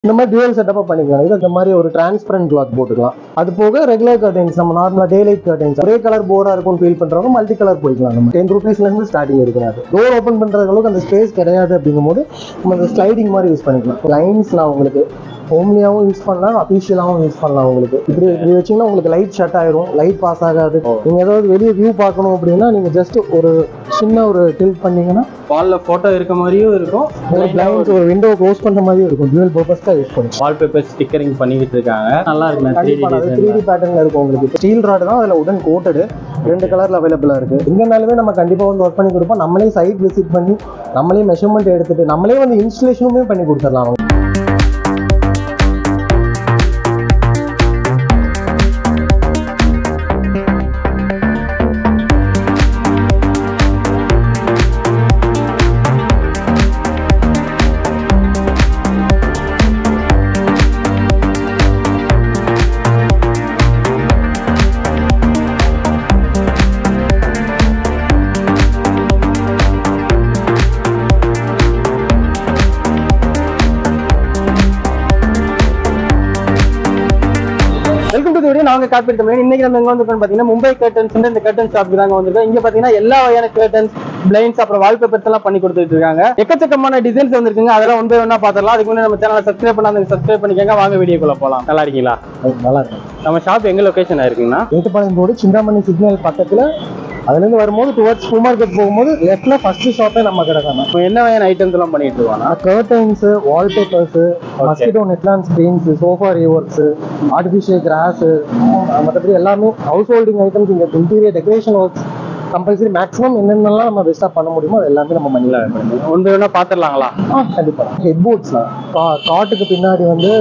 இந்த மாதிரி டியூவல் செட்டப்பாக பண்ணிக்கலாம் இது இந்த மாதிரி ஒரு டிரான்ஸ்பரண்ட் கிளாத் போட்டுக்கலாம் அது போக ரெகுலர் கர்டைன்ஸ் நம்ம நார்மலாக டே லைட் கர்டைன்ஸ் ஒரே கலர் போராக இருக்கும்னு ஃபீல் பண்ணுறவங்க மல்டி கலர் போய்க்கலாம் நம்ம டென் ருபீஸ்லேருந்து ஸ்டார்டிங் இருக்கிறாரு டோர் ஓப்பன் பண்ணுற அளவுக்கு அந்த ஸ்பேஸ் கிடையாது அப்படிங்கும்போது நம்ம அந்த ஸ்லைடிங் மாதிரி யூஸ் பண்ணிக்கலாம் லைன்ஸ்லாம் உங்களுக்கு ஹோம்லியாகவும் யூஸ் பண்ணலாம் அஃபிஷியலாகவும் யூஸ் பண்ணலாம் உங்களுக்கு இப்படி இப்படி வச்சிங்கன்னா உங்களுக்கு லைட் ஷட் ஆயிரும் லைட் பாஸ் ஆகாது நீங்கள் ஏதாவது வெளியே வியூ பார்க்கணும் அப்படின்னா நீங்கள் ஜஸ்ட் ஒரு சின்ன ஒரு டில்ட் பண்ணீங்கன்னா வால்ல போட்டோ இருக்க மாதிரியும் இருக்கும் ஒரு பிளைண்ட் ஒரு விண்டோ க்ளோஸ் பண்ணுற மாதிரியும் இருக்கும் டியூவல் பர்பஸ்க்காக யூஸ் பண்ணுவோம் வால்பேப்பர் ஸ்டிக்கரிங் பண்ணிக்கிட்டு இருக்காங்க நல்லா இருக்கு த்ரீ கண்டிப்பா அது த்ரீ டி பேட்டர்ல இருக்கும் உங்களுக்கு ஸ்டீல் ராடு தான் அதுல உடன் கோட்டடு ரெண்டு கலர்ல அவைலபிளா இருக்கு எங்கனாலுமே நம்ம கண்டிப்பா வந்து ஒர்க் பண்ணி கொடுப்போம் நம்மளே சைட் விசிட் பண்ணி நம்மளே மெஷர்மெண்ட் எடுத்துட்டு நம்மளே வந்து இன்ஸ்டலேஷனுமே பண்ணி கொடுத்துடலாம் அவங்க வெல்கம் டு வீடியோ நாங்க காப்பீடு தமிழ் இன்னைக்கு நம்ம எங்க வந்திருக்கோம் பாத்தீங்கன்னா மும்பை கர்டன்ஸ் இந்த கர்டன் ஷாப்க்கு தாங்க வந்திருக்கோம் இங்க பாத்தீங்கன்னா எல்லா வகையான கர்டன்ஸ் பிளைன்ஸ் அப்புறம் வால்பேப்பர்ஸ் எல்லாம் பண்ணி கொடுத்துட்டு இருக்காங்க எக்கச்சக்கமான டிசைன்ஸ் வந்திருக்குங்க அதெல்லாம் ஒன் பை ஒன்னா பாத்திரலாம் அதுக்கு முன்னாடி நம்ம சேனலை சப்ஸ்கிரைப் பண்ணாத சப்ஸ்கிரைப் பண்ணிக்கோங்க வாங்க வீடியோக்குள்ள போலாம் நல்லா இருக்கீங்களா நல்லா இருக்கும் நம்ம ஷாப் எங்க லொகேஷன் இருக்குங்கன்னா ஏட்டுப்பாளையம் ரோடு சிந்தாமணி சிக்னல் பக்கத்துல அதுல இருந்து வரும்போது டுவர்ட்ஸ் சூப்பர் மார்க்கெட் போகும்போது லெஃப்ட்ல ஃபர்ஸ்ட் ஷாப்பே நம்ம கடை தான் இப்போ என்ன வகையான ஐட்டம்ஸ் எல்லாம் பண்ணிட்டு இருக்காங்க curtains wallpapers mosquito Netlon screens sofa ரிவர்ஸ் ஆர்டிஃபிஷியல் கிராஸ் மற்றபடி எல்லாமே ஹவுஸ் ஹோல்டிங் ஐட்டம்ஸ் இங்கே interior decoration works compulsory maximum என்னென்னலாம் நம்ம பெஸ்ட்டாக பண்ண முடியுமோ அது எல்லாமே நம்ம பண்ணிடலாம் ஒன் பை ஒன்னா பாத்திரலாங்களா கண்டிப்பாக ஹெட் போர்ட்ஸ்லாம் கா காட்டுக்கு பின்னாடி வந்து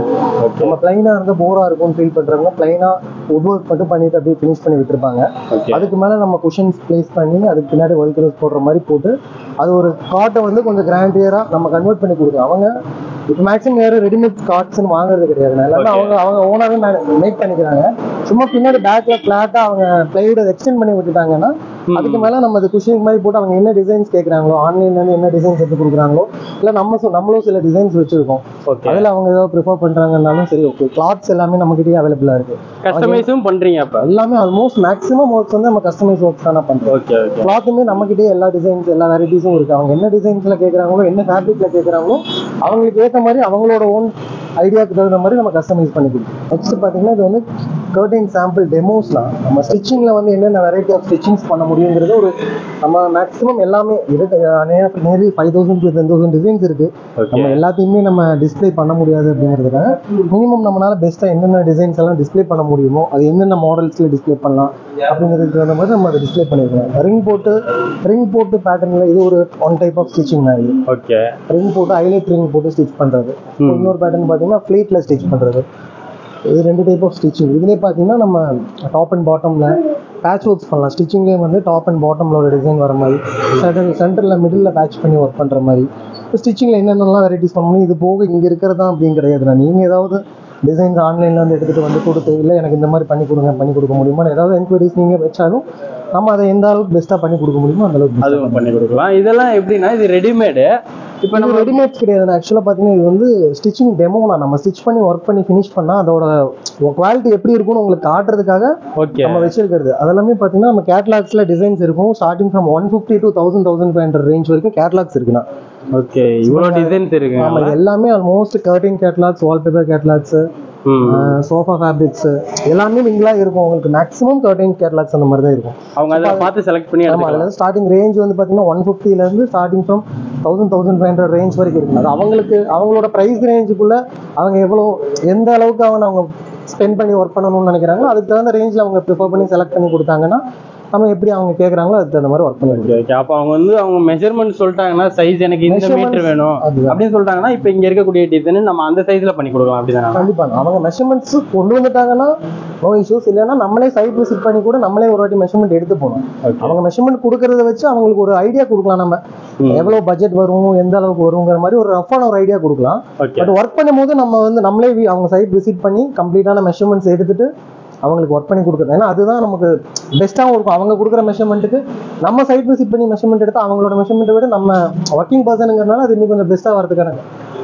நம்ம பிளைனாக இருந்தால் போராக இருக்கும்னு ஃபீல் பண்ணுறவங்க பிளைனாக உட் ஒர்க் மட்டும் பண்ணிட்டு அப்படியே ஃபினிஷ் பண்ணி விட்டுருப்பாங்க ஓகே அதுக்கு மேலே நம்ம குஷன்ஸ் ப்ளேஸ் பண்ணி அதுக்கு பின்னாடி ஒயிட் கலர்ஸ் போடுற மாதிரி போட்டு அது ஒரு காட்டை வந்து கொஞ்சம் கிராண்டியராக நம்ம கன்வெர்ட் பண்ணி கொடுக்குறோம் அவங்க இப்போ மேக்ஸிமம் யாரும் ரெடிமேட் கார்ட்ஸ்னு வாங்குறது கிடையாது எல்லாமே Okay. அவங்க அவங்க ஓனாகவே மேக் பண்ணிக்கிறாங்க சும்மா பின்னாடி பேக்ல ஃபிளாட்டாக அவங்க பிளைவுட் எக்ஸ்டெண்ட் பண்ணி விட்டுட்டாங்கன்னா அதுக்கு மேலே நம்ம அது குஷிங் மாதிரி போட்டு அவங்க என்ன டிசைன்ஸ் கேட்குறாங்களோ ஆன்லைன்லேருந்து என்ன டிசைன்ஸ் எடுத்து கொடுக்குறாங்களோ இல்லை நம்ம சொ- நம்மளும் சில டிசைன்ஸ் வச்சிருக்கோம் ஓகே அதில் அவங்க ஏதாவது ப்ரிஃபர் பண்ணுறாங்கன்னாலும் சரி ஓகே கிளாத்ஸ் எல்லாமே நம்மகிட்டயே அவைலபிளாக இருக்கு கஸ்டமைஸும் பண்றீங்க அப்ப எல்லாமே ஆல்மோஸ்ட் மேக்ஸிமம் ஒர்க்ஸ் வந்து நம்ம கஸ்டமைஸ் ஒர்க்ஸ் தானே பண்ணுறோம் ஓகே ஓகே கிளாத்துமே நம்மகிட்டயே எல்லா டிசைன்ஸ் எல்லா வெரைட்டிஸும் இருக்கு அவங்க என்ன டிசைன்ஸ்ல கேட்குறாங்களோ என்ன ஃபேப்ரிக்ல கேட்குறாங்களோ அவங்களுக்கு ஏற்ற மாதிரி அவங்களோட ஓன் ஐடியாவுக்கு தகுந்த மாதிரி நம்ம கஸ்டமைஸ் பண்ணி கொடுப்போம் நெக்ஸ்ட் பார்த்தீங்கன்னா இது வந்து கர்டைன் சாம்பிள் டெமோஸ்லாம் நம்ம ஸ்டிச்சிங்ல வந்து என்னென்ன வெரைட்டி ஆஃப் ஸ்டிச்சிங்ஸ் பண்ண முடியுங்கிறது ஒரு நம்ம மேக்ஸிமம் எல்லாமே இருக்கு நேரி five thousand to ten thousand designs இருக்கு ஓகே நம்ம எல்லாத்தையுமே நம்ம டிஸ்ப்ளே பண்ண முடியாது அப்படிங்கிறதுக்காக மினிமம் நம்மளால பெஸ்ட்டாக என்னென்ன டிசைன்ஸ் எல்லாம் டிஸ்ப்ளே பண்ண முடியுமோ அது என்னென்ன மாடல்ஸில் டிஸ்ப்ளே பண்ணலாம் அப்படிங்கிறதுக்கு தகுந்த மாதிரி நம்ம அதை டிஸ்ப்ளே பண்ணிருக்கோம் ரிங் போட்டு ரிங் போட்டு பேட்டர்னில் இது ஒரு ஒன் டைப் ஆஃப் ஸ்டிச்சிங் தான் இது ஓகே ரிங் போட்டு ஹைலைட் ரிங் போட்டு ஸ்டிச் பண்ணுறது ம். இன்னொரு பேட்டர்ன் பார்த்தீங்கன்னா ஃப்ளீட்டில் ஸ்டிச் பண்ணுறது இது ரெண்டு டைப் ஆஃப் ஸ்டிச்சிங் இதுலேயே பார்த்தீங்கன்னா நம்ம டாப் அண்ட் பாட்டமில் பேட்ச் ஒர்க்ஸ் பண்ணலாம் ஸ்டிச்சிங்லேயே வந்து டாப் அண்ட் பாட்டமில் ஒரு டிசைன் வர மாதிரி சென்டர் சென்டரில் மிடில் பேட்ச் பண்ணி ஒர்க் பண்ணுற மாதிரி இப்போ ஸ்டிச்சிங்கில் என்னென்னலாம் வெரைட்டிஸ் பண்ண முடியும் இது போக இங்கே இருக்கிறது தான் அப்படின்னு கிடையாதுண்ணா நீங்கள் ஏதாவது டிசைன்ஸ் ஆன்லைனில் வந்து எடுத்துகிட்டு வந்து கொடுத்து இல்லை எனக்கு இந்த மாதிரி பண்ணி கொடுங்க பண்ணி கொடுக்க முடியுமா ஏதாவது என்கொயரிஸ் நீங்கள் வச்சாலும் நம்ம அதை எந்த அளவுக்கு பெஸ்ட்டாக பண்ணி கொடுக்க முடியுமோ அந்த அளவுக்கு best ஆ அதுவும் பண்ணி கொடுக்கலாம் இதெல்லாம் எப்படின்னா இது ரெடிமேடு இப்போ நம்ம நம்ம ரெடிமேட்ஸ் கிடையாது ஆக்சுவலாக பார்த்தீங்கன்னா இது வந்து ஸ்டிச்சிங் டெமோனா நம்ம ஸ்டிச் பண்ணி ஒர்க் பண்ணி ஃபினிஷ் பண்ணால் அதோட குவாலிட்டி எப்படி இருக்கும்னு உங்களுக்கு காட்டுறதுக்காக ஓகே நம்ம வச்சிருக்கிறது அதெல்லாமே பார்த்தீங்கன்னா நம்ம கேட்லாக்ஸில் டிசைன்ஸ் இருக்கும் starting from one fifty to thousand thousand five hundred range வரைக்கும் கேட்லாக்ஸ் இருக்குண்ணா ஓகே இவ்வளோ டிசைன்ஸ் இருக்குங்க ஆமாம் எல்லாமே almost curtain catalogues wallpaper catalogues hmm sofa fabrics எல்லாமே மிங்கிளாக இருக்கும் உங்களுக்கு மேக்ஸிமம் கர்டின் கேட்லாக்ஸ் அந்த மாதிரி தான் இருக்கும் அவங்க அதை பார்த்து செலக்ட் பண்ணி ஆமாம் எடுத்துக்கலாம் அதில் ஸ்டார்டிங் ரேஞ்ச் வந்து பார்த்தீங்கன்னா ஒன் ஃபிஃப்டிலேருந்து starting from thousand thousand five hundred range வரைக்கும் இருக்கு அது அவங்களுக்கு அவங்களோட ப்ரைஸ் ரேஞ்சுக்குள்ள அவங்க எவ்வளோ எந்த அளவுக்கு அவங்க அவங்க ஸ்பெண்ட் பண்ணி ஒர்க் பண்ணணும்னு நினைக்கிறாங்களோ அதுக்கு தகுந்த ரேஞ்சில் அவங்க ப்ரிஃபர் பண்ணி செலக்ட் பண்ணி கொடுத்தாங்கன்னா நம்ம எப்படி அவங்க கேட்குறாங்களோ அதுக்கு தகுந்த மாதிரி ஒர்க் பண்ணி கொடுக்கணும் ஓகே ஓகே அப்போ அவங்க வந்து அவங்க மெஷர்மெண்ட் சொல்லிட்டாங்கன்னா சைஸ் எனக்கு இந்த Measurements மீட்டர் வேணும் அதுதான் அப்படின்னு சொல்லிட்டாங்கன்னா இப்போ இங்க இருக்கக்கூடிய டிசைன் நம்ம அந்த சைஸ்ல பண்ணி கொடுக்கலாம் அப்படிதானே கண்டிப்பாக அவங்க மெஷர்மெண்ட்ஸ் கொண்டு வந்துட்டாங்கன்னா நோ இஷ்யூஸ் இல்லைன்னா நம்மளே சைட் விசிட் பண்ணி கூட நம்மளே ஒரு வாட்டி மெஷர்மெண்ட் எடுத்து போகணும் ஓகே அவங்க மெஷர்மெண்ட் கொடுக்கறத வச்சு அவங்களுக்கு ஒரு ஐடியா கொடுக்கலாம் நம்ம ம். எவ்வளோ பட்ஜெட் வரும் எந்த அளவுக்கு வருங்கிற மாதிரி ஒரு ரஃபான ஒரு ஐடியா கொடுக்கலாம் ஓகே பட் ஒர்க் பண்ணும்போது நம்ம வந்து நம்மளே வி- அவங்க சைட் விசிட் பண்ணி கம்ப்ளீட்டான மெஷர்மெண்ட்ஸ் எடுத்துட்டு அவங்களுக்கு ஒர்க் பண்ணி கொடுக்குறது ஏன்னா அதுதான் நமக்கு பெஸ்ட்டாகவும் இருக்கும் அவங்க கொடுக்குற மெஷர்மெண்ட்டுக்கு நம்ம சைட் விசிட் பண்ணி மெஷர்மெண்ட் எடுத்து அவங்களோட மெஷர்மெண்ட்டை விட நம்ம ஒர்க்கிங் பர்சனுங்கிறனால அது இன்னும் கொஞ்சம் பெஸ்ட்டாக வரதுக்கான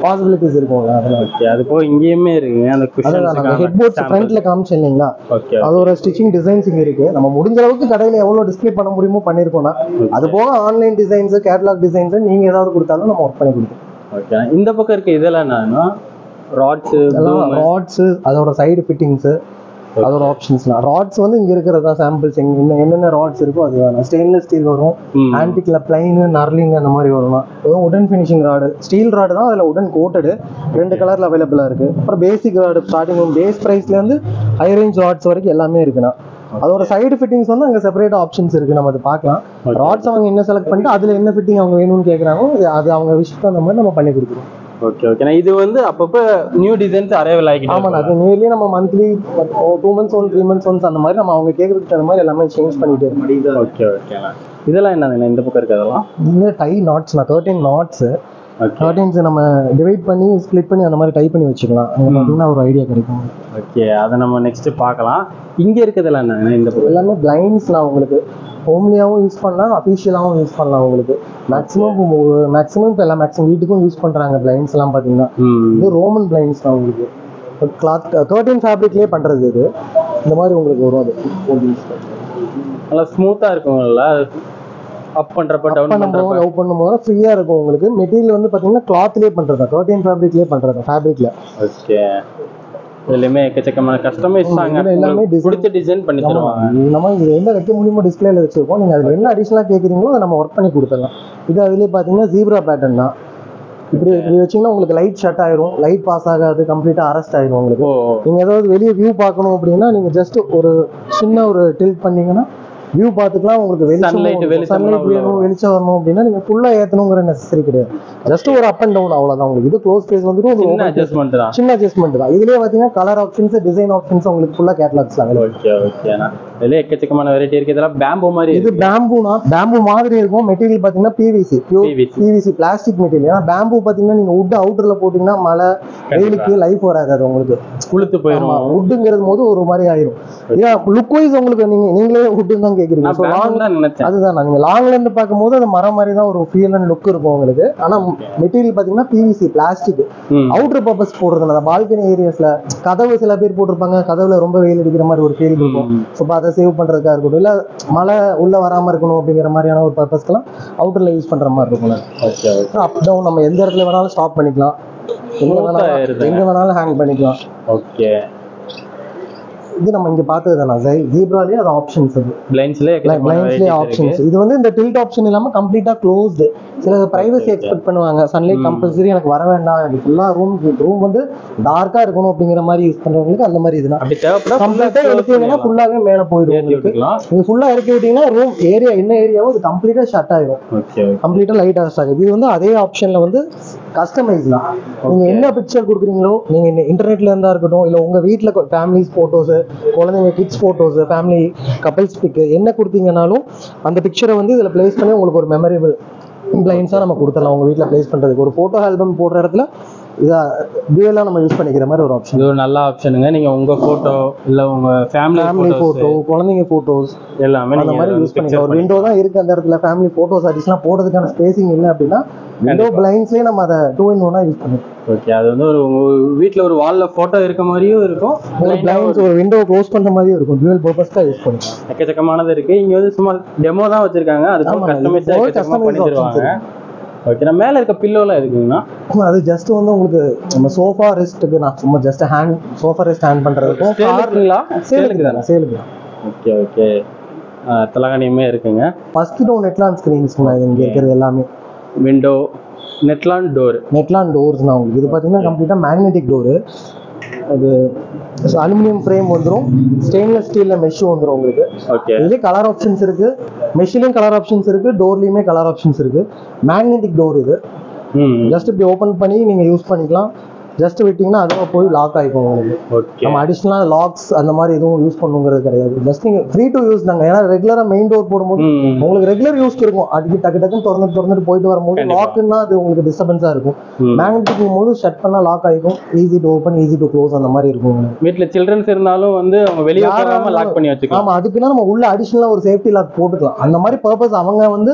பாசிபிலிட்டிஸ் இருக்கும்ல அதெல்லாம் ஓகே அது போக இங்கேயுமே இருக்குங்க அந்த அதுதான் நம்ம ஹெட் போர்ட்ஸ் குஷன்ஸ் ஃப்ரண்ட்ல காமிச்சேன் இல்லைங்களா ஓகே அதோட ஸ்டிச்சிங் டிசைன்ஸ் இங்க இருக்கு நம்ம முடிஞ்ச அளவுக்கு கடையில எவ்வளவு டிஸ்ப்ளே பண்ண முடியுமோ பண்ணிருக்கோம்னா அது போக ஆன்லைன் டிசைன்ஸ் கேட்டலாக் டிசைன்ஸ் நீங்க ஏதாவது கொடுத்தாலும் நம்ம ஒர்க் பண்ணி கொடுப்போம் ஓகே இந்த பக்கம் இருக்க இதெல்லாம் என்னன்னா ராட்ஸ் எல்லாம் ராட்ஸ் அதோட சைடு ஃபிட்டிங்ஸ் அதோட ஆப்ஷன்ஸ்லாம் ராட்ஸ் வந்து இங்க இருக்கிறது தான் சாம்பிள்ஸ் இன்னும் என்னென்ன ராட்ஸ் இருக்கோ அது வேணும் ஸ்டெயின்லெஸ் ஸ்டீல் வரும் ஆன்டிக்ல பிளைன் நர்லிங் அந்த மாதிரி வரும் வெறும் உடன் ஃபினிஷிங் ராடு ஸ்டீல் ராடு தான் அதில் உடன் கோட்டடு ரெண்டு கலர்ல அவைலபிளா இருக்கு அப்புறம் பேசிக் ராடு ஸ்டார்டிங் பேஸ் பிரைஸ்ல இருந்து ஹை ரேஞ்ச் ராட்ஸ் வரைக்கும் எல்லாமே இருக்குண்ணா அதோட சைடு ஃபிட்டிங்ஸ் வந்து அங்கே செப்பரேட் ஆப்ஷன்ஸ் இருக்கு நம்ம அதை பார்க்கலாம் ராட்ஸ் அவங்க என்ன செலக்ட் பண்ணிட்டு அதுல என்ன ஃபிட்டிங் அவங்க வேணும்னு கேட்குறாங்களோ அது அவங்க விஷயத்துக்கு அந்த மாதிரி நம்ம பண்ணி கொடுக்குறோம் ஓகே ஓகே இது வந்து அப்பப்போ நியூ டிசைன்ஸ் அரைவல் ஆகிட்டு ஆமாண்ணா அது நியர்லி நம்ம monthly two months one three months once அந்த மாதிரி நம்ம அவங்க கேட்கறதுக்கு தகுந்த மாதிரி எல்லாமே சேஞ்ச் பண்ணிட்டு இருக்கோம் ஓகே ஓகேண்ணா இதெல்லாம் என்னதுண்ணா இந்த பக்கம் இருக்கிறதெல்லாம் இந்த டை நாட்ஸ்ண்ணா தேர்ட்டின் நாட்ஸ் ஓகே தேர்ட்டின்ஸ் நம்ம டிவைட் பண்ணி ஸ்ப்ளிட் பண்ணி அந்த மாதிரி டைப் பண்ணி வச்சுக்கலாம் அங்கே பார்த்தீங்கன்னா ஒரு ஐடியா கிடைக்கும் ஓகே அதை நம்ம நெக்ஸ்ட் பார்க்கலாம் இங்க இருக்கிறதெல்லாம் என்னங்கண்ணா இந்த பக்கம் எல்லாமே பிளைண்ட்ஸ்லாம் உங்களுக்கு ஹோம்லியாகவும் யூஸ் பண்ணலாம் அஃபிஷியலாகவும் யூஸ் பண்ணலாம் உங்களுக்கு மேக்ஸிமம் மேக்ஸிமம் இப்போ எல்லாம் மேக்ஸிமம் வீட்டுக்கும் யூஸ் பண்ணுறாங்க பிளைண்ட்ஸ் எல்லாம் பார்த்தீங்கன்னா ம் இது ரோமன் பிளைண்ட்ஸ் தான் உங்களுக்கு கிளாத் கர்டன் ஃபேப்ரிக்லேயே பண்ணுறது இது இந்த மாதிரி உங்களுக்கு வரும் அது நல்லா ஸ்மூத்தா இருக்கும்ல அப் பண்றப்ப டவுன் பண்ணும்போது பண்றப்ப லவ் பண்ணும்போது ஃப்ரீயாக இருக்கும் உங்களுக்கு மெட்டீரியல் வந்து பார்த்தீங்கன்னா கிளாத்லேயே பண்ணுறது கர்டன் ஃபேப்ரிக்லேயே பண்ணுறது ஃபேப்ரிக்கில் ஓகே இதுலயுமே எக்கச்சக்கமான கஸ்டமைஸ் தாங்க இதுல எல்லாமே உங்களுக்கு design- பிடிச்ச டிசைன் பண்ணி தருவாங்க நம்ம இது என்ன வைக்க முடியுமோ டிஸ்பிளேல வச்சிருக்கோம் நீங்கள் அதில் என்ன அடிஷனலாக கேட்குறீங்களோ அதை நம்ம ஒர்க் பண்ணி கொடுத்துடலாம் இது அதுலேயே பார்த்தீங்கன்னா ஜீப்ரா பேட்டர்ன் தான் இப்படி இப்படி வச்சீங்கன்னா உங்களுக்கு லைட் ஷட் ஆயிரும் லைட் பாஸ் ஆகாது கம்ப்ளீட்டாக அரெஸ்ட் ஆயிரும் உங்களுக்கு ஓ நீங்கள் ஏதாவது வெளியே வியூ பார்க்கணும் அப்படின்னா நீங்கள் ஜஸ்ட் ஒரு சின்ன ஒரு டில்ட் பண்ணீங்கன்னா வியூ பார்த்துக்கலாம் உங்களுக்கு Sunlight, வெளிச்சம் சன்லைட் உள்ள வேணும் வெளிச்சம் வரணும் அப்படின்னா நீங்கள் ஃபுல்லாக ஏற்றணுங்கிற நெசசரி கிடையாது ஜஸ்ட் ஒரு அப் அண்ட் டவுன் அவ்வளோதான் உங்களுக்கு இது க்ளோஸ் பேஸ் வந்துட்டு ஒரு சின்ன open space. அட்ஜஸ்ட்மெண்ட் தான் சின்ன அட்ஜஸ்ட்மெண்ட் தான் இதுலேயே பார்த்தீங்கன்னா கலர் ஆப்ஷன்ஸ் டிசைன் ஆப்ஷன்ஸ் உங்களுக்கு ஃபுல்லாக கேட்லாக்ஸ்லாம் available. ஓகே ஓகேண்ணா இதுல எக்கச்சக்கமான வெரைட்டி இருக்கு இதெல்லாம் பேம்போ மாதிரி இது பேம்பூனா பேம்பு மாதிரி இருக்கும் மெட்டீரியல் பாத்தீங்கன்னா PVC pure PVC. PVC plastic material ஏன்னா பேம்பு பாத்தீங்கன்னா நீங்க வுட் அவுட்டர்ல போட்டீங்கன்னா மழை வெயிலுக்கு லைஃப் வராது அது உங்களுக்கு குளுத்து போயிடும் வுட்டுங்கிறது போது ஒரு மாதிரி ஆயிரும் ஏன்னா லுக் வைஸ் உங்களுக்கு நீங்க நீங்களே வுட்டுன்னு தான் கேக்குறீங்க நான் ஸோ லாங் பேம்போ தான் நினைச்சேன் அதுதான் நீங்க லாங்ல இருந்து பார்க்கும்போது அது மரம் மாதிரி தான் ஒரு ஃபீல் அண்ட் லுக் இருக்கும் உங்களுக்கு ஆனா மெட்டீரியல் பாத்தீங்கன்னா பிவிசி பிளாஸ்டிக் ம் அவுட்டர் பர்பஸ் போடுறதுனால பால்கனி ஏரியாஸ்ல கதவு சில பேர் போட்டிருப்பாங்க கதவுல ரொம்ப வெயில் அடிக்கிற மாதிரி ஒரு ஃபீல் இருக்கும் ம். ஸோ அதை சேவ் பண்றதுக்காக இருக்கட்டும் இல்ல மழை உள்ள வராம இருக்கணும் அப்படிங்கிற மாதிரியான ஒரு பர்பஸ்க்கெல்லாம் அவுட்டர்ல யூஸ் பண்ற மாதிரி இருக்கும்ல ஓகே ஓகே அப் டவுன் நம்ம எந்த இடத்துல வேணாலும் ஸ்டாப் பண்ணிக்கலாம் எங்க Smooth ஆ வேணாலும் இருக்குங்க. எங்க வேணாலும் ஹேங் பண்ணிக்கலாம் ஓகே இது நம்ம இங்க பார்த்தது தானே ஜீப்ராலே அது ஆப்ஷன்ஸ் அது பிளைன்ஸ்ல பிளைன்ஸ்லேயே ஆப்ஷன்ஸ் இது வந்து இந்த டில்ட் ஆப்ஷன் இல்லாம கம்ப்ளீட்டா க்ளோஸ்டு சில பிரைவசி எக்ஸ்பெக்ட் பண்ணுவாங்க சன்லைட் கம்பல்சரி எனக்கு வர வேண்டாம் எனக்கு ஃபுல்லா ரூம் ரூம் வந்து டார்க்கா இருக்கணும் அப்படிங்கிற மாதிரி யூஸ் பண்றவங்களுக்கு அந்த மாதிரி இதுதான் அப்படி தேவைப்படா கம்ப்ளீட்டா எடுத்தீங்கன்னா ஃபுல்லாவே மேல போயிடும் ஏற்றி உங்களுக்கு விட்டுக்கலாம் நீங்க ஃபுல்லா இறக்கி விட்டீங்கன்னா ரூம் ஏரியா என்ன ஏரியாவோ அது கம்ப்ளீட்டா ஷட் ஆயிடும் ஓகே கம்ப்ளீட்டா லைட் அரெஸ்ட் ஆகுது இது வந்து அதே ஆப்ஷன்ல வந்து கஸ்டமைஸ் தான் நீங்க என்ன பிக்சர் கொடுக்குறீங்களோ நீங்க இந்த இன்டர்நெட்ல இருந்தா இருக்கட்டும் இல்ல உங்க வீட்ல ஃபேமிலிஸ் போட்டோஸ் குழந்தைங்க kids photos family couples pic என்ன கொடுத்தீங்கனாலும் அந்த பிக்சரை வந்து இதுல பிளேஸ் பண்ணி உங்களுக்கு ஒரு மெமரபிள் பிளைன்ஸா நம்ம கொடுத்துடலாம் உங்க வீட்ல பிளேஸ் பண்றதுக்கு ஒரு போட்டோ ஆல்பம் போடுற இடத்துல இதா டியூவலா நம்ம யூஸ் பண்ணிக்கிற மாதிரி ஒரு ஆப்ஷன் இது ஒரு நல்ல ஆப்ஷனுங்க நீங்க உங்க போட்டோ இல்ல உங்க ஃபேமிலி ஃபேமிலி போட்டோ போட்டோ குழந்தைங்க போட்டோஸ் எல்லாமே அந்த நீங்க மாதிரி யூஸ் பண்ணிக்கலாம் ஒரு விண்டோ தான் இருக்கு அந்த இடத்துல ஃபேமிலி போட்டோஸ் அடிச்சுலாம் போடுறதுக்கான ஸ்பேசிங் இல்லை அப்படின்னா விண்டோ பிளைண்ட்ஸ்லேயே நம்ம அதை டூ இன் ஒன்னா யூஸ் பண்ணிக்கலாம் ஓகே அது வந்து ஒரு உங்க வீட்ல ஒரு வால்ல போட்டோ இருக்க மாதிரியும் இருக்கும் ஒரு பிளைண்ட்ஸ் ஒரு விண்டோ க்ளோஸ் பண்ற மாதிரி இருக்கும் டியூவல் பர்பஸ்க்காக யூஸ் பண்ணிக்கலாம் எக்கச்சக்கமானது இருக்கு இங்க வந்து சும்மா டெமோ தான் வச்சிருக்காங்க அது ஆமா, கஸ்டமைஸ் இது போக எக்கச்சக்கமா customize பண்ணி options தருவாங்க ஓகே நான் மேல இருக்க பில்லோலாம் இருக்குங்கண்ணா அது ஜஸ்ட் வந்து உங்களுக்கு நம்ம சோஃபா ரெஸ்ட்டுக்கு நான் சும்மா just hand sofa rest hand பண்றதுக்கும் சேலுக்குங்களா சேலுக்கு தானே சேலுக்கு தான் ஓகே ஓகே தலகாணியுமே இருக்குங்க ஃபர்ஸ்ட் டோர் நெட்லான் ஸ்க்ரீன்ஸ் இங்க இருக்கிறது எல்லாமே window Netlon door Netlon doors தான் உங்களுக்கு இது பார்த்தீங்கன்னா கம்ப்ளீட்டாக மேக்னெட்டிக் டோரு அது அலுமினியம் ஃப்ரேம் வந்துடும் ஸ்டெயின்லெஸ் ஸ்டீல்ல மெஷ் வந்துடும் உங்களுக்கு ஓகே இதுலேயே கலர் ஆப்ஷன்ஸ் இருக்கு மெஷிலையும் கலர் ஆப்ஷன்ஸ் இருக்கு டோர்லயுமே கலர் ஆப்ஷன்ஸ் இருக்கு மேக்னெட்டிக் டோர் இது ம் ஜஸ்ட் இப்படி ஓப்பன் பண்ணி நீங்க யூஸ் பண்ணிக்கலாம் ஜஸ்ட் விட்டீங்கன்னா அதுவா போய் லாக் ஆகிக்கும் உங்களுக்கு ஓகே நம்ம அடிஷ்னலாக லாக்ஸ் அந்த மாதிரி எதுவும் யூஸ் பண்ணுங்கிறது கிடையாது ஜஸ்ட் நீங்க ஃப்ரீ டு யூஸ் தாங்க ஏன்னா ரெகுலரா மெயின் டோர் போடும்போது ம் உங்களுக்கு ரெகுலர் யூஸ் இருக்கும் அடிக்கடி டக்கு டக்குன்னு திறந்து திறந்துட்டு போயிட்டு வரும்போது கண்டிப்பா. லாக்குன்னா அது உங்களுக்கு டிஸ்டர்பன்ஸா இருக்கும் ம். மேக்னெட்டிக் போது ஷட் பண்ணா லாக் ஆகிக்கும் easy to open easy to close அந்த மாதிரி இருக்கும் உங்களுக்கு. வீட்ல சில்ட்ரன்ஸ் இருந்தாலும் வந்து அவங்க வெளியே யாரா போகாம லாக் பண்ணி வச்சுக்கலாம் ஆமா அதுக்குன்னா நம்ம உள்ள அடிஷனலா ஒரு சேஃப்டி லாக் போட்டுக்கலாம் அந்த மாதிரி பர்பஸ் அவங்க வந்து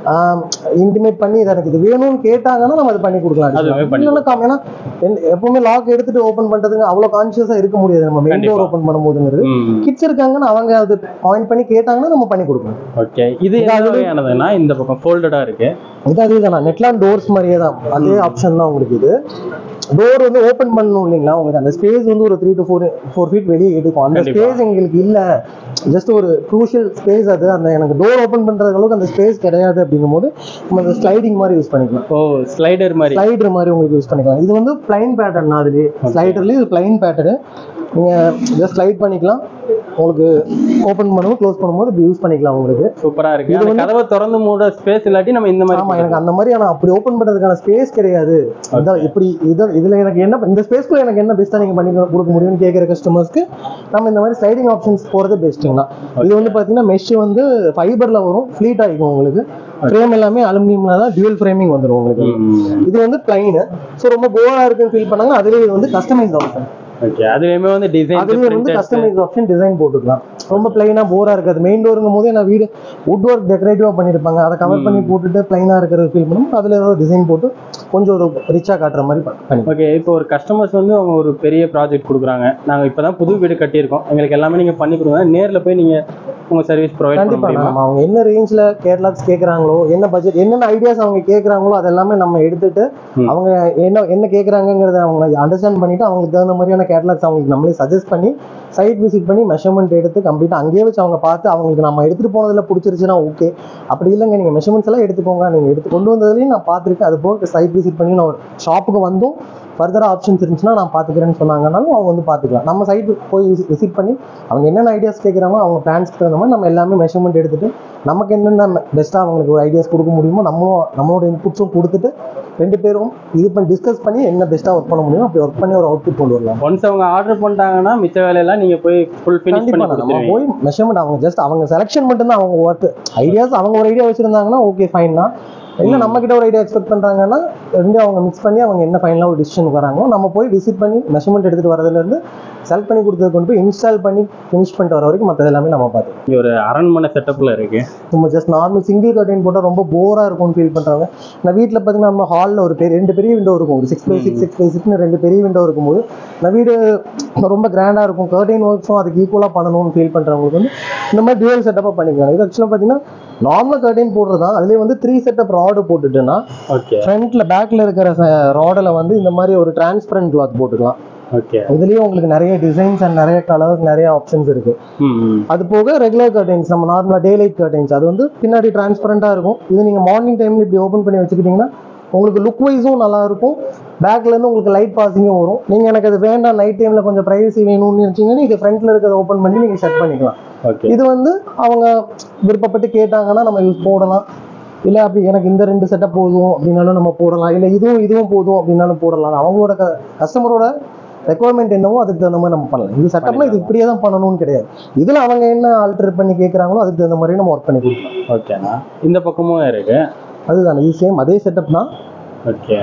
இன்டிமேட் பண்ணி இது எனக்கு இது வேணும்னு கேட்டாங்கன்னா நம்ம அது பண்ணி கொடுக்கலாம் அதுவே பண்ணி இல்லைன்னா காம- ஏன்னா எந்த- எப்பவுமே லாக் எடுத்துட்டு ஓபன் பண்றதுங்க அவ்வளவு கான்சியஸா இருக்க முடியாது நம்ம மெயின் கண்டிப்பா. டோர் ஓபன் பண்ணும்போதுங்கிறது ம் கிட்ஸ் இருக்காங்கன்னா அவங்க அது பாயிண்ட் பண்ணி கேட்டாங்கன்னா நம்ம பண்ணி கொடுக்கணும் ஓகே இது என்ன வகையானதுன்னா இந்த பக்கம் ஃபோல்டடா இருக்கு இது அதே தான் நெட்லான் டோர்ஸ் மாதிரியே தான் அதே ஆப்ஷன் தான் உங்களுக்கு இது டோர் வந்து ஓபன் பண்ணணும் இல்லைங்களா உங்களுக்கு அந்த ஸ்பேஸ் வந்து ஒரு three to four four feet வெளியே எடுக்கும் அந்த கண்டிப்பா. ஸ்பேஸ் எங்களுக்கு இல்ல ஜஸ்ட் ஒரு க்ரூஷியல் ஸ்பேஸ் அது அந்த எனக்கு டோர் ஓபன் பண்றது அளவுக்கு அந்த ஸ்பேஸ் கிடையாது அப்படிங்கும்போது நம்ம அந்த ஸ்லைடிங் மாதிரி யூஸ் பண்ணிக்கலாம் ஓ ஸ்லைடர் மாதிரி ஸ்லைடர் மாதிரி உங்களுக்கு யூஸ் பண்ணிக்கலாம் இது வந்து பிளைன் பேட்டர்ன் அதுலேயே ஸ்லைடர்லேயே இது பிளைன் பேட்டர்னு நீங்கள் ஜஸ்ட் ஸ்லைட் பண்ணிக்கலாம் உங்களுக்கு ஓப்பன் பண்ணும்போது க்ளோஸ் பண்ணும்போது இப்படி யூஸ் பண்ணிக்கலாம் உங்களுக்கு சூப்பரா இருக்கு அந்த கதவை திறந்து மூட ஸ்பேஸ் இல்லாட்டி நம்ம இந்த ஆமா மாதிரி எனக்கு அந்த மாதிரி ஆனா அப்படி ஓப்பன் பண்றதுக்கான ஸ்பேஸ் கிடையாது இதான் இப்படி இது இதுல எனக்கு என்ன இந்த ஸ்பேஸ்க்குள்ள எனக்கு என்ன பெஸ்ட்டா நீங்க பண்ணி கொடுக்க முடியும்னு கேட்குற கஸ்டமர்ஸ்க்கு நம்ம இந்த மாதிரி ஸ்லைடிங் ஆப்ஷன்ஸ் போறது பெஸ்ட்டுங்கண்ணா இது வந்து பாத்தீங்கன்னா மெஷ் வந்து ஃபைபர்ல வரும் ஃபிளீட் ஆகிக்கும் உங்களுக்கு ஃப்ரேம் எல்லாமே அலுமினியம்ல தான் டியூல் ஃப்ரேமிங் வந்துடும் உங்களுக்கு இது வந்து பிளைன் ஸோ ரொம்ப போரா இருக்குன்னு ஃபீல் பண்ணாங்க அதுலேயே இது வந்து கஸ்டமைஸ் ஆப்ஷன் ஓகே அதுலயுமே வந்து டிசைன் அதுலயே வந்து கஸ்டமைஸ் ஆப்ஷன் டிசைன் போட்டுக்கலாம் ரொம்ப பிளைனா போரா இருக்காது மெயின் டோருங்கும் போது நான் வீடு வுட் ஒர்க் டெக்கரேட்டிவா பண்ணிருப்பாங்க அதை கவர் பண்ணி போட்டுட்டு பிளைனா இருக்கிறது ஃபீல் பண்ணும் அதுல ஏதாவது டிசைன் போட்டு கொஞ்சம் ஒரு ரிச்சா காட்டுற மாதிரி ப- பண்ணி ஓகே இப்போ ஒரு கஸ்டமர்ஸ் வந்து அவங்க ஒரு பெரிய ப்ராஜெக்ட் கொடுக்குறாங்க நாங்க இப்பதான் புது வீடு கட்டியிருக்கோம் எங்களுக்கு எல்லாமே நீங்க பண்ணி கொடுங்க நேர்ல போய் நீங்க உங்க சர்வீஸ் ப்ரொவைட் பண்ண கண்டிப்பா முடியுமா நம்ம அவங்க என்ன ரேஞ்ச்ல கேரளாக்ஸ் கேக்குறாங்களோ என்ன பட்ஜெட் என்னென்ன ஐடியாஸ் அவங்க கேக்குறாங்களோ அதெல்லாமே நம்ம எடுத்துட்டு ம். அவங்க என்ன என்ன கேக்குறாங்கங்கிறத அவங்க அண்டர்ஸ்டாண்ட் பண்ணிட்டு அவங்களுக்கு தகுந்த மாதிரியான கேரளாக்ஸ் அவங்களுக்கு நம்மளே சஜஸ்ட் பண்ணி சைட் விசிட் பண்ணி மெஷர்மெண்ட் எடுத்து கம்ப்ளீட்டா அங்கேயே வச்சு அவங்க பார்த்து அவங்களுக்கு நம்ம எடுத்துட்டு போனதுல பிடிச்சிருச்சுன்னா ஓகே அப்படி இல்லைங்க நீங்க மெஷர்மெண்ட்ஸ் எல்லாம் எடுத்துக்கோங்க நீங்க எடுத்து கொண்டு வந்ததுலயும் நான் பார்த்துருக்கேன் அது போக சைட் விசிட் பண்ணி நான் ஷாப்புக்கு வந்தும் ஃபர்தரா ஆப்ஷன்ஸ் இருந்துச்சுன்னா நான் பார்த்துக்கிறேன்னு சொன்னாங்கன்னாலும் அவங்க வந்து பார்த்துக்கலாம் நம்ம சைட்டு போய் விசிட் பண்ணி அவங்க என்னென்ன ஐடியாஸ் கேட்குறாங்களோ அவங்க பிளான்ஸ்க்கு தகுந்த மாதிரி நம்ம எல்லாமே மெஷர்மெண்ட் எடுத்துட்டு நமக்கு என்னென்ன பெஸ்ட்டாக அவங்களுக்கு ஒரு ஐடியாஸ் கொடுக்க முடியுமோ நம்மளும் நம்மளோட இன்புட்ஸும் கொடுத்துட்டு ரெண்டு பேரும் இது பண்ணி டிஸ்கஸ் பண்ணி என்ன பெஸ்ட்டாக ஒர்க் பண்ண முடியுமோ அப்படி ஒர்க் பண்ணி ஒரு அவுட்புட் கொண்டு வரலாம் ஒன்ஸ் அவங்க ஆர்டர் பண்ணிட்டாங்கன்னா மிச்ச வேலையெல்லாம் நீங்க போய் ஃபுல் ஃபினிஷ் கண்டிப்பா பண்ணி நம்ம கொடுத்துருவீங்க போய் மெஷர்மெண்ட் அவங்க ஜஸ்ட் அவங்க செலெக்ஷன் மட்டும் தான் அவங்க ஒர்க் ஐடியாஸ் அவங்க ஒரு ஐடியா வச்சிருந்தாங்கன்னா ஓகே ஃபைன் தான் இல்ல நம்ம கிட்ட ஒரு ஐடியா எக்ஸ்பெக்ட் பண்றாங்கன்னா ரெண்டு அவங்க மிக்ஸ் பண்ணி அவங்க என்ன ஃபைனலா ஒரு டிசிஷன் வராங்களோ நம்ம போய் விசிட் பண்ணி மெஷர்மெண்ட் எடுத்துட்டு வரதுல இருந்து செலக்ட் பண்ணி கொடுத்தது கொண்டு போய் இன்ஸ்டால் பண்ணி ஃபினிஷ் பண்ணிட்டு வர வரைக்கும் மற்றது எல்லாமே நம்ம பார்த்து இங்க ஒரு அரண்மனை செட்டப்ல இருக்கு நம்ம ஜஸ்ட் நார்மல் சிங்கிள் கர்டைன் போட்டால் ரொம்ப போரா இருக்கும்னு ஃபீல் பண்றாங்க நான் வீட்டில் பார்த்தீங்கன்னா நம்ம ஹாலில் ஒரு பெரிய ரெண்டு பெரிய விண்டோ இருக்கும் ஒரு six by six six by சிக்ஸ்னு ரெண்டு பெரிய விண்டோ இருக்கும்போது நான் வீடு ரொம்ப கிராண்டா இருக்கும் கர்டைன் ஒர்க்ஸும் அதுக்கு ஈக்குவலாக பண்ணணும்னு ஃபீல் பண்றவங்களுக்கு வந்து இந்த மாதிரி டியூவல் செட்டப்பாக பண்ணிக்கலாம் இது ஆக்சுவலாக பார்த்தீங்கன்னா நார்மல் கர்டைன் போடுறது தான் அதுலேயே வந்து த்ரீ செட்டப் ராடு போட்டுட்டுன்னா ஓகே ஃப்ரண்ட்ல பேக்ல இருக்கிற ராடில் வந்து இந்த மாதிரி ஒரு டிரான்ஸ்பரண்ட் கிளாத் போட்டுக்கலாம் ஓகே இதுலயே உங்களுக்கு நிறைய டிசைன்ஸ் அண்ட் நிறைய கலர்ஸ் நிறைய ஆப்ஷன்ஸ் இருக்கு ம் ம். அது போக ரெகுலர் கர்டைன்ஸ் நம்ம நார்மலாக டே லைட் கர்டைன்ஸ் அது வந்து பின்னாடி டிரான்ஸ்பரண்டாக இருக்கும் இது நீங்கள் மார்னிங் டைம்ல இப்படி ஓப்பன் பண்ணி வச்சுக்கிட்டிங்கன்னா உங்களுக்கு லுக் வைஸும் நல்லா இருக்கும் பேக்ல இருந்து உங்களுக்கு லைட் பாசிங்கும் வரும் நீங்கள் எனக்கு அது வேண்டாம் நைட் டைம்ல கொஞ்சம் ப்ரைவசி வேணும்னு நினச்சிங்கன்னா இது ஃப்ரண்ட்ல இருக்கிறத ஓப்பன் பண்ணி நீங்கள் செட் பண்ணிக்கலாம் ஓகே இது வந்து அவங்க விருப்பப்பட்டு கேட்டாங்கன்னா நம்ம யூஸ் போடலாம் இல்லை அப்படி எனக்கு இந்த ரெண்டு செட்டப் போதும் அப்படின்னாலும் நம்ம போடலாம் இல்லை இதுவும் இதுவும் போதும் அப்படின்னாலும் போடலாம் அவங்களோட கஸ்டமரோட ரெக்குவயர்மெண்ட் என்னவோ அதுக்கு தகுந்த மாதிரி நம்ம பண்ணலாம் இது செட்டப்னா இது இப்படியே தான் பண்ணணும்னு கிடையாது இதுல அவங்க என்ன ஆல்டர் பண்ணி கேட்குறாங்களோ அதுக்கு தகுந்த மாதிரி நம்ம ஒர்க் பண்ணி கொடுக்கலாம் ஓகேண்ணா இந்த பக்கமும் இருக்கு அதுதான் இது சேம் அதே செட்டப் தான் ஓகே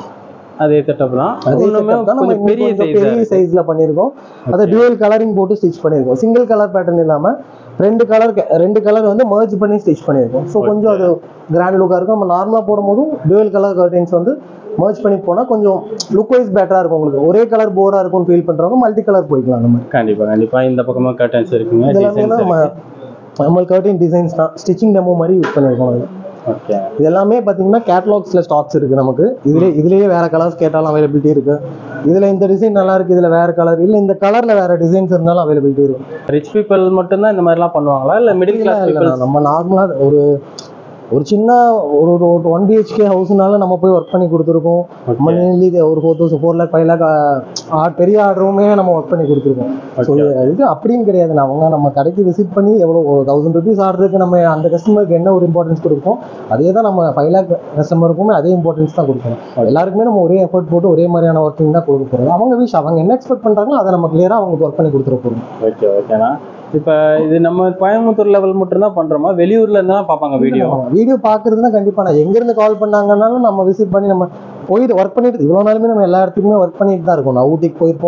அதே செட்டப் தான் அதே இன்னுமே செட்டப் தான் நம்ம கொஞ்சம் பெரிய கொஞ்சம் சைஸ் பெரிய சைஸ்ல பண்ணியிருக்கோம் அதை டியூவல் கலரிங் போட்டு ஸ்டிச் பண்ணியிருக்கோம் சிங்கிள் கலர் பேட்டர்ன் இல்லாம ரெண்டு கலர் ரெண்டு கலர் வந்து மர்ஜ் பண்ணி ஸ்டிச் பண்ணியிருக்கோம் ஸோ கொஞ்சம் அது கிராண்ட் லுக்காக இருக்கும் நம்ம நார்மலாக போடும்போதும் டியூவல் கலர் கர்டைன்ஸ் வந்து மர்ஜ் பண்ணி போனால் கொஞ்சம் லுக் வைஸ் பெட்டராக இருக்கும் உங்களுக்கு ஒரே கலர் போரா இருக்கும்னு ஃபீல் பண்ணுறவங்க மல்டி கலர் போய்க்கலாம் அந்த மாதிரி கண்டிப்பா கண்டிப்பா இந்த பக்கமும் கர்டன்ஸ் இருக்குங்க இதெல்லாமே டிசைன்ஸ் நம்ம நம்ம கர்டைன் டிசைன்ஸ் தான் ஸ்டிச்சிங் டெமோ மாதிரி யூஸ் பண்ணியிருக்கோம் அது ஓகே இது எல்லாமே பார்த்தீங்கன்னா கேட்லாக்ஸ்ல ஸ்டாக்ஸ் இருக்கு நமக்கு இதுல இதுலயே வேற கலர்ஸ் கேட்டாலும் அவைலபிலிட்டி இருக்கு இதுல இந்த டிசைன் நல்லா இருக்கு இதுல வேற கலர் இல்ல இந்த கலர்ல வேற டிசைன்ஸ் இருந்தாலும் அவைலபிலிட்டி இருக்கு ரிச் பீப்புள் மட்டும்தான் இந்த மாதிரிலாம் பண்ணுவாங்களா இல்ல மிடில் இல்ல, கிளாஸ் இல்ல, பீப்புள் நம்ம நார்மலா ஒரு ஒரு சின்ன ஒரு ஒரு ஒன் பிஹெச்கே ஹவுஸ்னால நம்ம போய் ஒர்க் பண்ணி கொடுத்துருக்கோம் நம்ம nearly இது ஒரு four thousand four lakh five lakh பெரிய ஆர்டருமே நம்ம ஒர்க் பண்ணி கொடுத்துருக்கோம் ஸோ இது அப்படின்னு கிடையாது அவங்க நம்ம கடைக்கு விசிட் பண்ணி எவ்வளோ ஒரு தௌசண்ட் ருபீஸ் ஆர்டருக்கு நம்ம அந்த கஸ்டமருக்கு என்ன ஒரு இம்பார்ட்டன்ஸ் கொடுப்போம் அதே தான் நம்ம ஃபைவ் லேக் கஸ்டமருக்குமே அதே இம்பார்ட்டன்ஸ் தான் கொடுக்கணும் எல்லாருக்குமே நம்ம ஒரே எஃபர்ட் போட்டு ஒரே மாதிரியான ஒர்க்கிங் தான் கொடுக்க போகிறோம் அவங்க விஷ் அவங்க என்ன எக்ஸ்பெக்ட் பண்ணுறாங்களோ அதை நம்ம கிளியராக அவங்களுக்கு ஒர்க் பண்ணி கொடுத்துட போகிறோம் ஓகே ஓகேண்ணா இப்போ இது நம்ம கோயம்புத்தூர் லெவல் மட்டும் தான் பண்றோமா வெளியூர்ல இருந்து தான் பார்ப்பாங்க வீடியோ வீடியோ பார்க்கறதுனா கண்டிப்பா நான் எங்கேருந்து கால் பண்ணாங்கன்னாலும் நம்ம விசிட் பண்ணி நம்ம போயிட்டு ஒர்க் பண்ணிட்டு இவ்வளோ நாளுமே நம்ம எல்லா இடத்துக்குமே ஒர்க் பண்ணிட்டு தான் இருக்கோம் நான் ஊட்டிக்கு போயிருப்போம்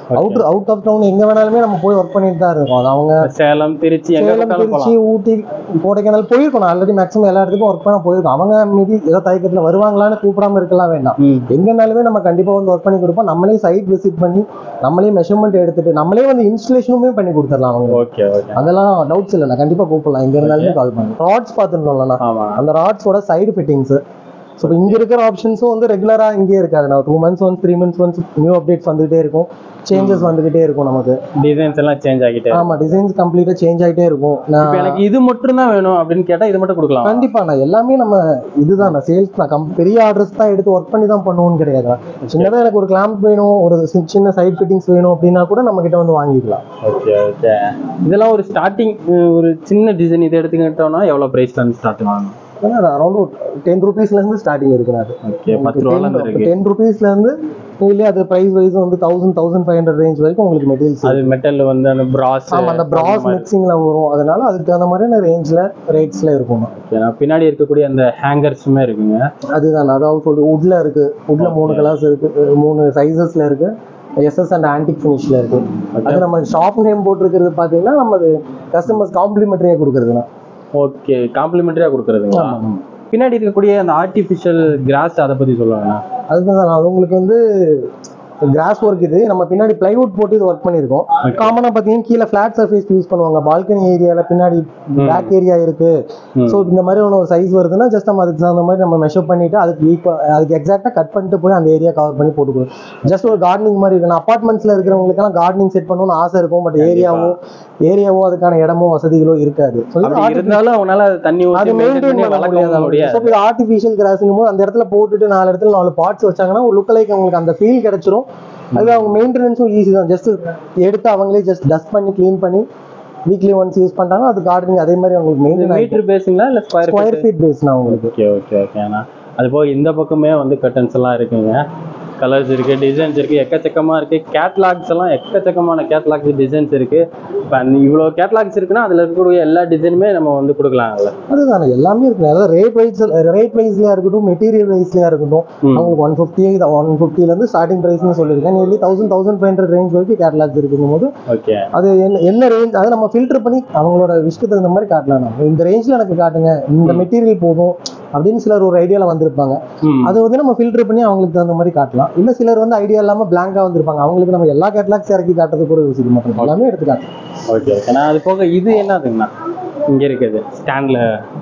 அவுட் அவுட் ஆஃப் டவுன் எங்க வேணாலுமே நம்ம போய் ஒர்க் பண்ணிட்டு தான் இருக்கோம் அது அவங்க சேலம் திருச்சி எங்க சேலம் பார்த்தாலும் திருச்சி போலாம் ஊட்டி கொடைக்கானல் போயிருக்கோம் ஆல்ரெடி மேக்ஸிமம் எல்லா இடத்துக்கும் ஒர்க் பண்ண போயிருக்கோம் அவங்க மேபி ஏதோ தயக்கத்துல வருவாங்களான்னு கூப்பிடாம இருக்கலாம் வேண்டாம் ம். எங்கனாலுமே நம்ம கண்டிப்பா வந்து ஒர்க் பண்ணி கொடுப்போம் நம்மளே சைட் விசிட் பண்ணி நம்மளே மெஷர்மெண்ட் எடுத்துட்டு நம்மளே வந்து இன்ஸ்டலேஷனுமே பண்ணி கொடுத்துடலாம் அவங்க ஓகே ஓகே அதெல்லாம் டவுட்ஸ் இல்லை நான் கண்டிப்பா கூப்பிடலாம் எங்க இருந்தாலுமே கால் பண்ணுங்க ராட்ஸ் பார்த்துருந்தோம்ல ஆமா அந்த ராட்ஸோட சைடு ஃபிட்டிங்ஸ் ஸோ இங்க இருக்கிற ஆப்ஷன்ஸும் வந்து ரெகுலரா இங்கே இருக்காது நான் two months once three months once new updates வந்துகிட்டே இருக்கும் சேஞ்சஸ் வந்துகிட்டே இருக்கும் நமக்கு டிசைன்ஸ் எல்லாம் சேஞ்ச் ஆகிட்டே இருக்கு. ஆமா டிசைன்ஸ் கம்ப்ளீட்டா சேஞ்ச் ஆகிட்டே இருக்கும் நான் இப்ப எனக்கு இது மட்டும் தான் வேணும் அப்படின்னு கேட்டா இது மட்டும் கொடுக்கலாம் கண்டிப்பா நான் எல்லாமே நம்ம இதுதான் நான் சேல்ஸ் தான் கம்- பெரிய ஆர்டர்ஸ் தான் எடுத்து ஒர்க் பண்ணி தான் பண்ணுவோம்னு கிடையாது சின்னதா எனக்கு ஒரு கிளாம்ப் வேணும் ஒரு சி- சின்ன சைட் ஃபிட்டிங்ஸ் வேணும் அப்படின்னா கூட நம்ம கிட்ட வந்து வாங்கிக்கலாம் ஓகே ஓகே இதெல்லாம் ஒரு ஸ்டார்டிங் ஒரு சின்ன டிசைன் இதை எடுத்துக்கிட்டோம்னா எவ்வளவு பிரைஸ்ல இருந்து ஸ்டார்ட் ஆகும் அரௌண்ட் டென் ருபீஸ்ல இருந்து ஸ்டார்டிங் இருக்குது அது ஓகே பத்து ரூபால இருந்து இருக்கு டென் ருபீஸ்ல இருந்து இல்லையே அது பிரைஸ் வைஸ் வந்து thousand thousand five hundred range வரைக்கும் உங்களுக்கு மெட்டீரியல்ஸ் அது மெட்டல் வந்து அந்த பிராஸ் ஆமா அந்த பிராஸ் மிக்சிங்ல வரும் அதனால அதுக்கு தகுந்த மாதிரியான ரேஞ்ச்ல ரேட்ஸ்ல இருக்கும் பின்னாடி இருக்கக்கூடிய அந்த ஹேங்கர்ஸுமே இருக்குங்க அதுதான் அதாவது சொல்லி உட்ல இருக்கு உட்ல மூணு கலர்ஸ் இருக்கு அஹ் மூணு சைஸஸ்ல இருக்கு எஸ்எஸ் அண்ட் ஆன்டிக் ஃபினிஷ்ல இருக்கு அது நம்ம ஷாப் நேம் போட்டிருக்கிறது பாத்தீங்கன்னா நம்ம அது கஸ்டமர்ஸ் காம்ப்ளிமெண்டரியா கொடுக்கறதுனா ஓகே காம்ப்ளிமெண்டரியா கொடுக்குறதுங்களா பின்னாடி இருக்கக்கூடிய அந்த ஆர்டிஃபிஷியல் கிராஸ் அதை பத்தி சொல்லுவாங்க அதுதான் நான் உங்களுக்கு வந்து கிராஸ் ஒர்க் இது நம்ம பின்னாடி பிளைவுட் போட்டு இது ஒர்க் பண்ணியிருக்கோம் காமனா பாத்தீங்கன்னா கீழே ஃபிளாட் சர்ஃபேஸ் யூஸ் பண்ணுவாங்க பால்கனி ஏரியால பின்னாடி பேக் ஏரியா இருக்கு ம். ஸோ இந்த மாதிரி ஒரு சைஸ் வருதுன்னா ஜஸ்ட் நம்ம அதுக்கு தகுந்த மாதிரி நம்ம மெஷர் பண்ணிட்டு அதுக்கு ஈக்குவல் அதுக்கு எக்ஸாக்டா கட் பண்ணிட்டு போய் அந்த ஏரியா கவர் பண்ணி போட்டுக்கணும் ஜஸ்ட் ஒரு கார்டனிங் மாதிரி இருக்கு அப்பார்ட்மெண்ட்ஸ்ல இருக்கிறவங்களுக்கெல்லாம் கார்டனிங் செட் பண்ணணும்னு ஆசை இருக்கும் பட் ஏரியாவோ ஏரியாவோ அதுக்கான இடமோ வசதிகளோ இருக்காது ஸோ அப்படி இருந்தாலும் அவனால அது தண்ணி அது ஊற்றி மெயின்டைன் பண்ணி பண்ண வளர்க்கவும் முடியாது முடியாது ஸோ இது ஆர்டிஃபிஷியல் கிராஸுங்கும் போது அந்த இடத்துல போட்டுட்டு நாலு இடத்துல நாலு பார்ட்ஸ் வச்சாங்கன்னா ஒரு லுக் லைக் அவங்களுக்கு அந்த ஃபீல் கிடைச்சிரும் அது அவங்க மெயின்டெனன்ஸும் ஈஸி தான் ஜஸ்ட் எடுத்து அவங்களே ஜஸ்ட் டஸ்ட் பண்ணி க்ளீன் பண்ணி வீக்லி ஒன்ஸ் யூஸ் பண்ணிட்டாங்கன்னா அது கார்டனிங் அதே மாதிரி அவங்களுக்கு மெயின்டைன் மீட்டர் பேஸுங்களா இல்ல ஸ்கொயர் ஸ்கொயர் ஃபீட் பேஸ்னா உங்களுக்கு ஓகே ஓகே ஓகே அண்ணா அது போக இந்த பக்கமே வந்து கட்டன்ஸ் எல்லாம் இருக்குங்க கலர்ஸ் இருக்கு டிசைன்ஸ் இருக்கு எக்கச்சக்கமா இருக்கு கேட்லாக்ஸ் எல்லாம் எக்கச்சக்கமான கேட்லாக்ஸ் டிசைன்ஸ் இருக்கு இப்போ இவ்வளோ கேட்லாக்ஸ் இருக்குன்னா அதுல இருக்கக்கூடிய எல்லா டிசைனுமே நம்ம வந்து கொடுக்கலாம்ல அதுதானே எல்லாமே இருக்கு அதாவது ரேட் வைஸ் ரேட் வைஸ்லயா இருக்கட்டும் மெட்டீரியல் வைஸ்லயா இருக்கட்டும் ம். அவங்களுக்கு ஒன் ஃபிஃப்டி ஒன் ஃபிஃப்டில இருந்து ஸ்டார்டிங் பிரைஸ்னு சொல்லியிருக்கேன் nearly thousand thousand five hundred range வரைக்கும் கேட்லாக்ஸ் இருக்குங்கும் போது ஓகே அது என்ன என்ன ரேஞ்ச் அதை நம்ம ஃபில்டர் பண்ணி அவங்களோட விஷயத்துக்கு தகுந்த மாதிரி காட்டலாம் நம்ம இந்த ரேஞ்சில் எனக்கு காட்டுங்க இந்த மெட்டீரியல் போதும் அப்படின்னு சிலர் ஒரு ஐடியாவில் வந்திருப்பாங்க ம் அதை வந்து நம்ம ஃபில்டர் பண்ணி அவங்களுக்கு தகுந்த மாதிரி காட்டலாம் இல்லை சிலர் வந்து ஐடியா இல்லாமல் பிளாங்காக வந்திருப்பாங்க அவங்களுக்கு நம்ம எல்லா கேட்லாக்ஸ் இறக்கி காட்டுறது கூட யோசிக்க மாட்டோம் எல்லாமே எடுத்து காட்டலாம் ஓகே ஓகே நான் அது போக இது என்னதுங்கண்ணா இங்க இருக்குது ஸ்டாண்ட்ல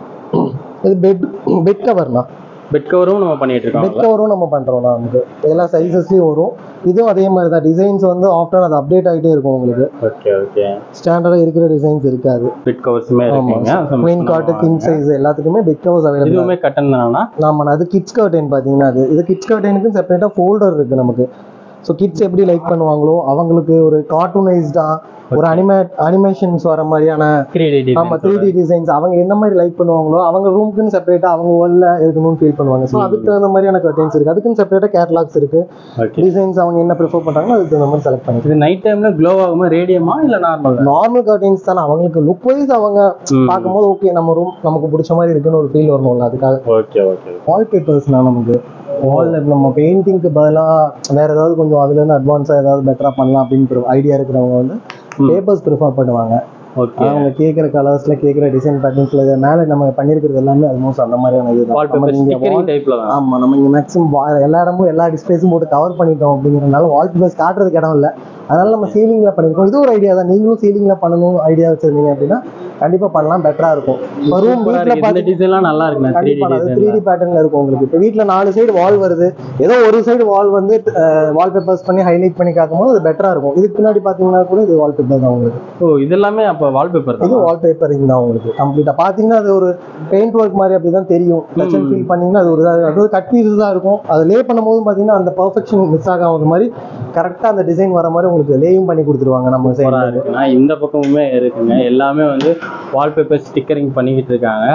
இது பெட் பெட் கவர்னா பெட் கவரும் நம்ம பண்ணிட்டு பெட் இருக்கோம் கவரும் நம்ம பண்ணுறோம் நான் வந்து எல்லா சைஸஸ்லேயும் வரும் இதுவும் அதே மாதிரி தான் டிசைன்ஸ் வந்து ஆஃப்டர் அது அப்டேட் ஆகிட்டே இருக்கும் உங்களுக்கு ஓகே ஓகே ஸ்டாண்டர்டாக இருக்கிற டிசைன்ஸ் இருக்காது பெட் கவர்ஸுமே இருக்குங்க குவீன் காட்டு கிங் சைஸ் எல்லாத்துக்குமே பெட் கவர்ஸ் அவைலபிள் இதுவுமே கட்டன் தானா ஆமாம் அது கிட்ஸ் கர்டைன் பார்த்தீங்கன்னா அது இது கிட்ஸ் கர்டைனுக்கு செப்பரேட்டாக ஃபோல்டர் இருக்கு நமக்கு ஸோ கிட்ஸ் எப்படி லைக் பண்ணுவாங்களோ அவங்களுக்கு ஒரு கார்ட்டூனைஸ்டா ஒரு அனிமே அனிமேஷன்ஸ் வர மாதிரியான த்ரீ டி ஆமா த்ரீ டி டிசைன்ஸ் அவங்க என்ன மாதிரி லைக் பண்ணுவாங்களோ அவங்க ரூமுக்குன்னு செப்பரேட்டா அவங்க வேர்ல்ட்ல இருக்கணும்னு ஃபீல் பண்ணுவாங்க ஸோ அதுக்கு தகுந்த மாதிரியான கர்டைன்ஸ் இருக்கு அதுக்குன்னு செப்பரேட்டா கேட்லாக்ஸ் இருக்கு ஓகே டிசைன்ஸ் அவங்க என்ன ப்ரிஃபர் பண்றாங்களோ அதுக்கு தகுந்த மாதிரி செலக்ட் பண்ணிக்கலாம் இது நைட் டைம்ல க்ளோ ஆகுமா ரேடியமா இல்ல நார்மல் நார்மல் கர்டைன்ஸ் தானே அவங்களுக்கு லுக் வைஸ் அவங்க பார்க்கும்போது ஓகே நம்ம ரூம் நமக்கு பிடிச்ச மாதிரி இருக்குன்னு ஒரு ஃபீல் வரணும்ல அதுக்காக ஓகே ஓகே வால் பேப்பர்ஸ்னா நமக்கு வால்ல நம்ம பெயிண்டிங்க்கு பதிலாக வேற ஏதாவது கொஞ்சம் அதுல இருந்து அட்வான்ஸா ஏதாவது பெட்டரா பண்ணலாம் அப்படின்னு ஐடியா இருக்கிறவங்க வந்து ம். பேப்பர்ஸ் ப்ரிஃபர் பண்ணுவாங்க ஓகே அவங்க கேட்குற கலர்ஸ்ல கேட்குற டிசைன் பேட்டர்ன்ஸ்ல மேல நம்ம பண்ணியிருக்கிறது எல்லாமே ஆல்மோஸ்ட் அந்த மாதிரியான இதுதான் வால் நம்ம பேப்பர் இங்க ஸ்டிக்கரிங் wall- டைப்ல தான் ஆமா நம்ம இங்க மேக்ஸிமம் எல்லா இடமும் எல்லா டிஸ்பிளேஸும் போட்டு கவர் பண்ணிட்டோம் அப்படிங்கிறதுனால வால் பேப்பர்ஸ் காட்டுறதுக்கு இடம் இல்ல அதனால நம்ம சீலிங்ல பண்ணிருக்கோம் இது ஒரு ஐடியா தான் நீங்களும் சீலிங்ல பண்ணணும் ஐடியா வச்சிருந்தீங்க அப்படின்னா கண்டிப்பா பண்ணலாம் பெட்டரா இருக்கும் இப்போ ரூம் சூப்பரா வீட்ல இருக்கு. இந்த பார்த்து டிசைன்லாம் நல்லா இருக்கு த்ரீ டி கண்டிப்பா அது த்ரீ டிசைன் டி பேட்டர்ன்ல இருக்கும் உங்களுக்கு இப்போ வீட்ல நாலு சைடு வால் வருது ஏதோ ஒரு சைடு வால் வந்து வால் பேப்பர்ஸ் பண்ணி ஹைலைட் பண்ணி காக்கும்போது அது பெட்டரா இருக்கும் இதுக்கு பின்னாடி பாத்தீங்கன்னா கூட இது வால் பேப்பர் தான் உங்களுக்கு ஓ இது எல்லாமே அப்ப வால்பேப்பர் இது தான் வால் பேப்பரிங் தான் உங்களுக்கு கம்ப்ளீட்டா பாத்தீங்கன்னா அது ஒரு பெயிண்ட் ஒர்க் மாதிரி அப்படிதான் தெரியும் டச் அண்ட் ம். ஃபீல் பண்ணீங்கன்னா அது ஒரு இதா- அது ஒரு கட் பீஸ் தான் இருக்கும் அது லே பண்ணும்போது பாத்தீங்கன்னா அந்த பர்ஃபெக்ஷன் மிஸ் ஆகாத மாதிரி கரெக்டா அந்த டிசைன் வர மாதிரி உங்களுக்கு லேயும் பண்ணி கொடுத்துருவாங்க நம்ம சூப்பரா சைடு இருக்குன்னா இந்த பக்கமுமே இருக்குங்க எல்லாமே வந்து வால்பேப்பர் ஸ்டிக்கரிங் பண்ணிக்கிட்டு இருக்காங்க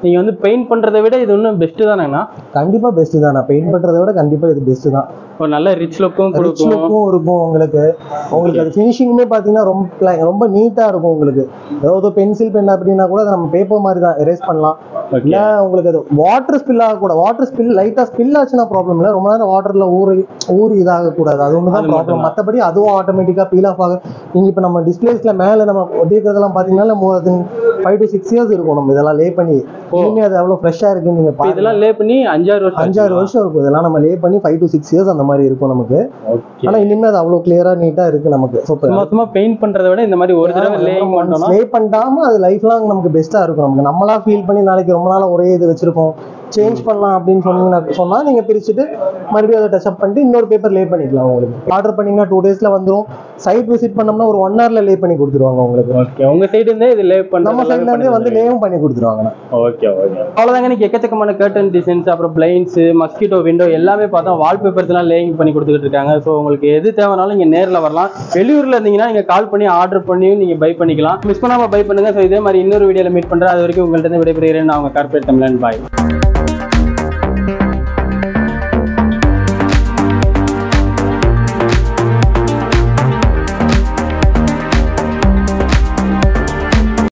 நீங்க வந்து பெயிண்ட் பண்றதை விட இது இன்னும் பெஸ்ட் தானேங்கண்ணா கண்டிப்பா பெஸ்ட் தான் நான் பெயிண்ட் பண்றதை விட கண்டிப்பா இது பெஸ்ட் தான் ஒரு நல்ல ரிச் லுக்கும் ரிச் கொடுக்கும் லுக்கும் இருக்கும் உங்களுக்கு உங்களுக்கு அது ஃபினிஷிங்குமே பார்த்தீங்கன்னா ரொம்ப pla- ரொம்ப நீட்டா இருக்கும் உங்களுக்கு ஏதாவது பென்சில் பென் அப்படின்னா கூட அதை நம்ம பேப்பர் மாதிரி தான் எரேஸ் பண்ணலாம் ஓகே இல்ல உங்களுக்கு அது வாட்டர் ஸ்பில் ஆகக்கூடாது வாட்டர் ஸ்பில் லைட்டா ஸ்பில் ஆச்சுன்னா ப்ராப்ளம் இல்லை ரொம்ப நேரம் வாட்டர்ல ஊறி ஊறி இதாக கூடாது அது ஒன்று அது தான் மட்டும் ப்ராப்ளம் தான். மற்றபடி அதுவும் ஆட்டோமேட்டிக்கா பீல் ஆஃப் ஆக நீங்க இப்போ நம்ம டிஸ்பிளேஸ்ல மேல நம்ம ஒட்டிக்கிறதெல்லாம் பாத்தீங்கன்னா ஃபைவ் டு சிக்ஸ் இயர்ஸ் இருக்கும் நம்ம இதெல்லாம் லே பண்ணி ஓ. இனிமே அது எவ்வளவு ஃப்ரெஷ்ஷா இருக்குன்னு நீங்க இப்ப பாருங்க இதெல்லாம் லே பண்ணி அஞ்சாறு வருஷம் அஞ்சாறு வருஷம் இருக்கும் இதெல்லாம் நம்ம லே பண்ணி ஃபைவ் டு சிக்ஸ் இயர்ஸ் அந்த மாதிரி இருக்கும் நமக்கு ஓகே ஆனா இனிமே அது அவ்வளவு கிளியரா நீட்டா இருக்கு நமக்கு சூப்பர் சும்மா சும்மா பெயிண்ட் பண்றதை விட இந்த மாதிரி ஒரு தடவை லேயிங் பண்ணோம்னா ஸ்லே பண்ணாம அது லைஃப் லாங் நமக்கு பெஸ்ட்டா இருக்கும் நமக்கு நம்மளா ஃபீல் பண்ணி நாளைக்கு ரொம்ப நாளா ஒரே இது வச்சிருக்கோம் சேஞ்ச் பண்ணலாம் அப்படின்னு சொன்னீங்கன்னா சொன்னா நீங்க பிரிச்சுட்டு மறுபடியும் அதை டச் அப் பண்ணிட்டு இன்னொரு பேப்பர் லே பண்ணிக்கலாம் உங்களுக்கு ஆர்டர் பண்ணீங்கன்னா டூ டேஸ்ல வந்துரும் சைட் விசிட் பண்ணோம்னா ஒரு ஒன் ஹவர்ல லே பண்ணி கொடுத்துருவாங்க உங்களுக்கு ஓகே உங்க சைடு இருந்தே இது லே நம்ம சைட்ல இருந்தே வந்து லேவும் பண்ணி கொடுத்துருவாங்க ஓகே ஓகே அவ்வளவுதாங்க இன்னைக்கு எக்கச்சக்கமான கர்டன் டிசைன்ஸ் அப்புறம் பிளைன்ஸ் மஸ்கிட்டோ விண்டோ எல்லாமே பார்த்தா வால்பேப்பர்ஸ் எல்லாம் லேயிங் பண்ணி கொடுத்துட்டு இருக்காங்க ஸோ உங்களுக்கு எது தேவைனாலும் நீங்க நேர்ல வரலாம் வெளியூர்ல இருந்தீங்கன்னா நீங்க கால் பண்ணி ஆர்டர் பண்ணியும் நீங்க பை பண்ணிக்கலாம் மிஸ் பண்ணாம பை பண்ணுங்க ஸோ இதே மாதிரி இன்னொரு வீடியோல மீட் பண்றேன் அது வரைக்கும் உங்கள்ட்ட இருந்து விடைபெறுகிறேன் நான் உங்க கார்பரேட் தமிழன் பாய்